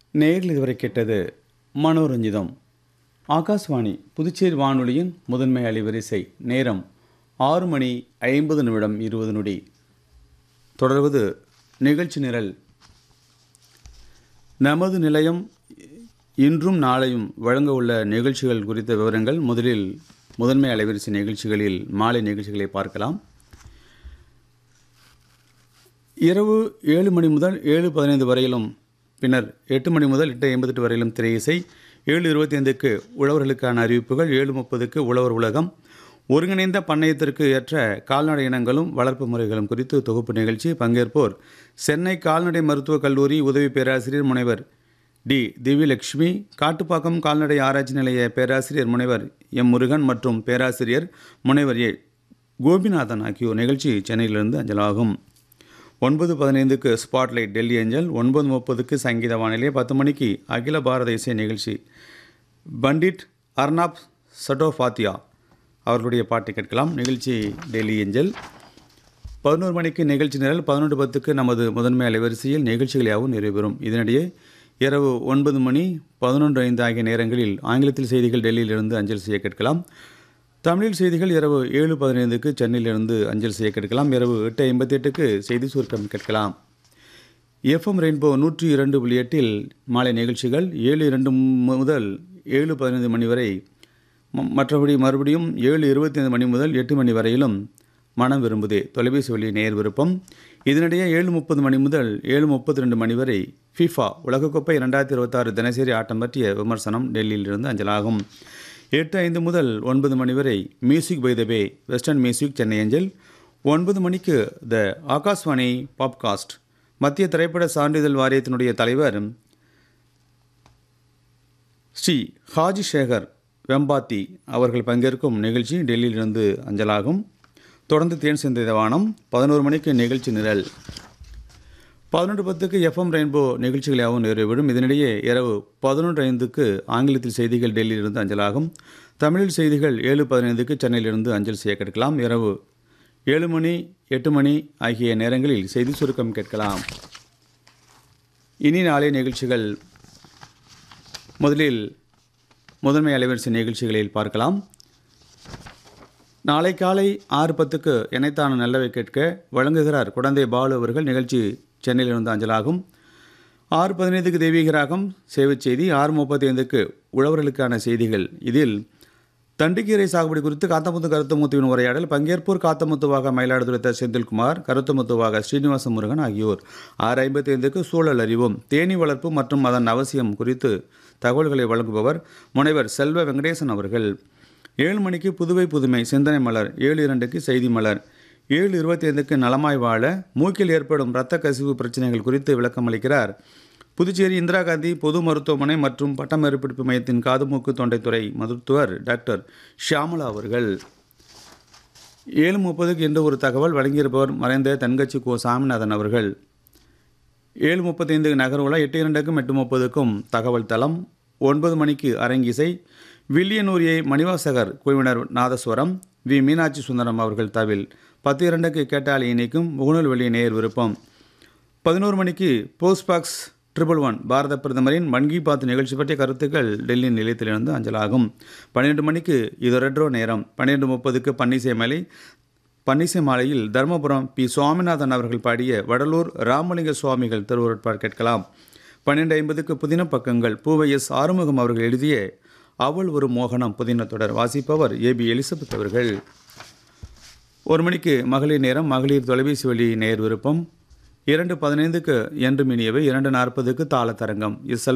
நேரில் இதுவரை கேட்டது மனோரஞ்சிதம் ஆகாஷ்வாணி புதுச்சேரி வானொலியின் முதன்மை அலைவரிசை நேரம் ஆறு மணி ஐம்பது நிமிடம் இருபது நொடி தொடர்வது நிகழ்ச்சி நிரல் நமது நிலையம் இன்றும் நாளையும் வழங்க உள்ள நிகழ்ச்சிகள் குறித்த விவரங்கள் முதலில் முதன்மை அலைவரிசை நிகழ்ச்சிகளில் மாலை நிகழ்ச்சிகளை பார்க்கலாம் இரவு ஏழு மணி முதல் ஏழு பதினைந்து வரையிலும் பின்னர் எட்டு மணி முதல் எட்டு ஐம்பத்தெட்டு வரையிலும் திரை இசை ஏழு இருபத்தி ஐந்துக்கு உழவர்களுக்கான அறிவிப்புகள் ஏழு முப்பதுக்கு உழவர் உலகம் ஒருங்கிணைந்த பண்ணையத்திற்கு ஏற்ற கால்நடை இனங்களும் வளர்ப்பு முறைகளும் குறித்து தொகுப்பு நிகழ்ச்சி பங்கேற்போர் சென்னை கால்நடை மருத்துவக் கல்லூரி உதவி பேராசிரியர் முனைவர் டி திவ்யலட்சுமி காட்டுப்பாக்கம் கால்நடை ஆராய்ச்சி நிலைய பேராசிரியர் முனைவர் எம் முருகன் மற்றும் பேராசிரியர் முனைவர் ஏ கோபிநாதன் ஆகியோர் நிகழ்ச்சி சென்னையிலிருந்து அஞ்சலாகும் ஒன்பது பதினைந்துக்கு ஸ்பாட்லைட் டெல்லி ஏஞ்சல் ஒன்பது முப்பதுக்கு சங்கீத வானிலை பத்து மணிக்கு அகில பாரத இசை நிகழ்ச்சி பண்டிட் அர்னாப் சட்டோஃபாத்தியா அவர்களுடைய பாட்டை கேட்கலாம் நிகழ்ச்சி டெல்லி ஏஞ்சல் பதினோரு மணிக்கு நிகழ்ச்சி நிரல் பதினொன்று பத்துக்கு நமது முதன்மை அலைவரிசையில் நிகழ்ச்சிகள் யாவும் நிறைவேறும் இதனிடையே இரவு ஒன்பது மணி பதினொன்று ஐந்து ஆகிய நேரங்களில் ஆங்கிலத்தில் செய்திகள் டெல்லியிலிருந்து அஞ்சல் செய்ய கேட்கலாம் தமிழில் செய்திகள் இரவு ஏழு பதினைந்துக்கு சென்னையிலிருந்து அஞ்சல் செய்ய கேட்கலாம் இரவு எட்டு ஐம்பத்தி எட்டுக்கு செய்தி சுருக்கம் கேட்கலாம் எஃப்எம் ரெயின்போ நூற்றி இரண்டு புள்ளி எட்டில் மாலை நிகழ்ச்சிகள் ஏழு இரண்டு முதல் ஏழு பதினைந்து மணி வரை ம- மற்றபடி மறுபடியும் ஏழு இருபத்தி ஐந்து மணி முதல் எட்டு மணி வரையிலும் மனம் விரும்புதே தொலைபேசி வழி நேர் விருப்பம் இதனிடையே ஏழு முப்பது மணி முதல் ஏழு முப்பத்தி ரெண்டு மணி வரை ஃபிஃபா உலகக்கோப்பை இரண்டாயிரத்தி இருபத்தாறு தினசரி ஆட்டம் பற்றிய விமர்சனம் டெல்லியிலிருந்து அஞ்சலாகும் எட்டு ஐந்து முதல் ஒன்பது மணி வரை music by the bay western music Chennai அஞ்சல் ஒன்பது மணிக்கு த ஆகாஷ்வாணி பாப்காஸ்ட் மத்திய திரைப்பட சான்றிதழ் வாரியத்தினுடைய தலைவர் ஸ்ரீ ஹாஜி சேகர் வெம்பாத்தி அவர்கள் பங்கேற்கும் நிகழ்ச்சி டெல்லியிலிருந்து அஞ்சலாகும் தொடர்ந்து தேன் சிந்தை வானம் பதினோரு மணிக்கு நிகழ்ச்சி நிரல் பதினொன்று பத்துக்கு எஃப்எம் ரெயின்போ நிகழ்ச்சிகள் யாவும் நிறைவேறும் இதனிடையே இரவு பதினொன்று ஐந்துக்கு ஆங்கிலத்தில் செய்திகள் டெல்லியிலிருந்து அஞ்சலாகும் தமிழில் செய்திகள் ஏழு பதினைந்துக்கு சென்னையிலிருந்து அஞ்சல் செய்ய கேட்கலாம் இரவு ஏழு மணி எட்டு மணி ஆகிய நேரங்களில் செய்தி சுருக்கம் கேட்கலாம் இனி நாளை நிகழ்ச்சிகள் முதலில் முதன்மை அலைவரிசை நிகழ்ச்சிகளில் பார்க்கலாம் நாளை காலை ஆறு பத்துக்கு இணைத்தான நல்லவை கேட்க வழங்குகிறார் குடந்தை பாலு அவர்கள் நிகழ்ச்சி சென்னையிலிருந்து அஞ்சலாகும் ஆறு பதினைந்துக்கு தெய்வீகராகம் சேவைச் செய்தி ஆறு முப்பத்தி ஐந்துக்கு உழவர்களுக்கான செய்திகள் இதில் தண்டுக்கீரை சாகுபடி குறித்து காத்தமுத்து கருத்தமுத்துவின் உரையாடல் பங்கேற்போர் காத்தமுத்துவாக மயிலாடுதுறை த. செந்தில்குமார் கருத்தமுத்துவாக ஸ்ரீனிவாச முருகன் ஆகியோர் ஆறு ஐம்பத்தி ஐந்துக்கு சூழல் அறிவும் தேனீ வளர்ப்பு மற்றும் அதன் அவசியம் குறித்து தகவல்களை வழங்குபவர் முனைவர் செல்வ வெங்கடேசன் அவர்கள் ஏழு மணிக்கு புதுவை புதுமை சிந்தனை மலர் ஏழு இரண்டுக்கு செய்தி மலர் ஏழு இருபத்தி ஐந்துக்கு நலமாய் வாழ மூக்கில் ஏற்படும் இரத்த கசிவு பிரச்சனைகள் குறித்து விளக்கம் அளிக்கிறார் புதுச்சேரி இந்திரா காந்தி பொது மருத்துவமனை மற்றும் பட்டமறுப்பிடிப்பு மையத்தின் காது மூக்கு தொண்டைத்துறை மருத்துவர் டாக்டர் ஷியாமலா அவர்கள் ஏழு முப்பதுக்கு என்று ஒரு தகவல் வழங்கியிருப்பவர் மறைந்த தென்கட்சி கோ சாமிநாதன் அவர்கள் ஏழு முப்பத்தைந்து நகர்வுலா எட்டு இரண்டுக்கும் எட்டு முப்பதுக்கும் தகவல் தளம் ஒன்பது மணிக்கு அரங்கிசை வில்லியனூரியை மணிவாசகர் குழுவினர் நாதஸ்வரம் வி மீனாட்சி சுந்தரம் அவர்கள் தவில் பத்து இரண்டுக்கு கேட்டால் இணைக்கும் முகநூல் வெளிய நேர் விருப்பம் பதினோரு மணிக்கு போஸ்ட்பாக்ஸ் ட்ரிபிள் ஒன் பாரத பிரதமரின் மன் கி பாத் நிகழ்ச்சி பற்றிய கருத்துக்கள் டெல்லி நிலையத்திலிருந்து அஞ்சலாகும் பன்னிரெண்டு மணிக்கு இது ரெட்ரோ நேரம் பன்னிரெண்டு முப்பதுக்கு பன்னிசை மலை பன்னிசை மாலையில் தர்மபுரம் பி சுவாமிநாதன் அவர்கள் பாடிய வடலூர் ராமலிங்க சுவாமிகள் திருவுருட்பார் கேட்கலாம் பன்னிரெண்டு ஐம்பதுக்கு புதின பக்கங்கள் பூவை எஸ் ஆறுமுகம் அவர்கள் எழுதிய அவள் ஒரு மோகனம் புதின தொடர் வாசிப்பவர் ஏபி எலிசபெத் அவர்கள் ஒரு மணிக்கு மகளிர் நேரம் மகளிர் தொலைபேசி வழி நேர் விருப்பம் இரண்டு பதினைந்துக்கு என்று மினியவை இரண்டு நாற்பதுக்கு தாளத்தரங்கம் இசல்